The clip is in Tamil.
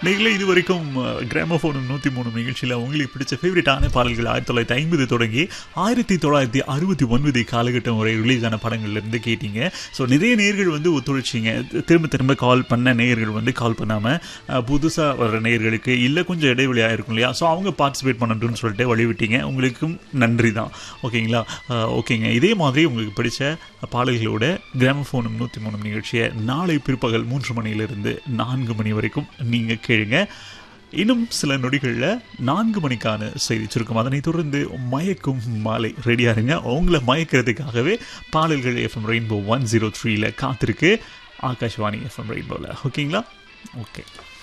நீங்களே இது வரைக்கும் கிராமபோனும் நூற்றி மூணு நிகழ்ச்சியில் உங்களுக்கு பிடிச்ச ஃபேவரட்டான பாடல்கள் ஆயிரத்தி தொள்ளாயிரத்தி ஐம்பது தொடங்கி ஆயிரத்தி தொள்ளாயிரத்தி அறுபத்தி ஒன்பது காலகட்டம் வரை ரிலீஸ் ஆன படங்கள்ல இருந்து கேட்டீங்க ஸோ நிறைய நேயர்கள் வந்து ஒத்துழைச்சிங்க திரும்ப திரும்ப கால் பண்ண நேயர்கள் வந்து கால் பண்ணாமல் புதுசாக வர்ற நேயர்களுக்கு இல்லை கொஞ்சம் இடைவெளியாக இருக்கும் இல்லையா ஸோ அவங்க பார்ட்டிசிபேட் பண்ணட்டும்னு சொல்லிட்டு வழிவிட்டீங்க உங்களுக்கும் நன்றி தான் ஓகேங்களா அஹ், ஓகேங்க இதே மாதிரி உங்களுக்கு பிடிச்ச பாடல்களோட கிராமஃபோனும் நூற்றி மூணு நிகழ்ச்சியை நாளை பிற்பகல் மூன்று மணியிலிருந்து நான்கு மணி வரைக்கும் நீங்கள் கேளுங்க இன்னும் சில நொடிகளில் நான்கு மணிக்கான செய்தி சுருக்கம் அதனை தொடர்ந்து மயக்கும் மாலை ரெடியாக இருங்க அவங்கள மயக்கிறதுக்காகவே பாடல்கள் எஃப்எம் ரெயின்போ ஒன் ஜீரோ த்ரீல காத்திருக்கு ஆகாஷ்வாணி எஃப்எம் ரெயின்போவில் ஓகேங்களா ஓகே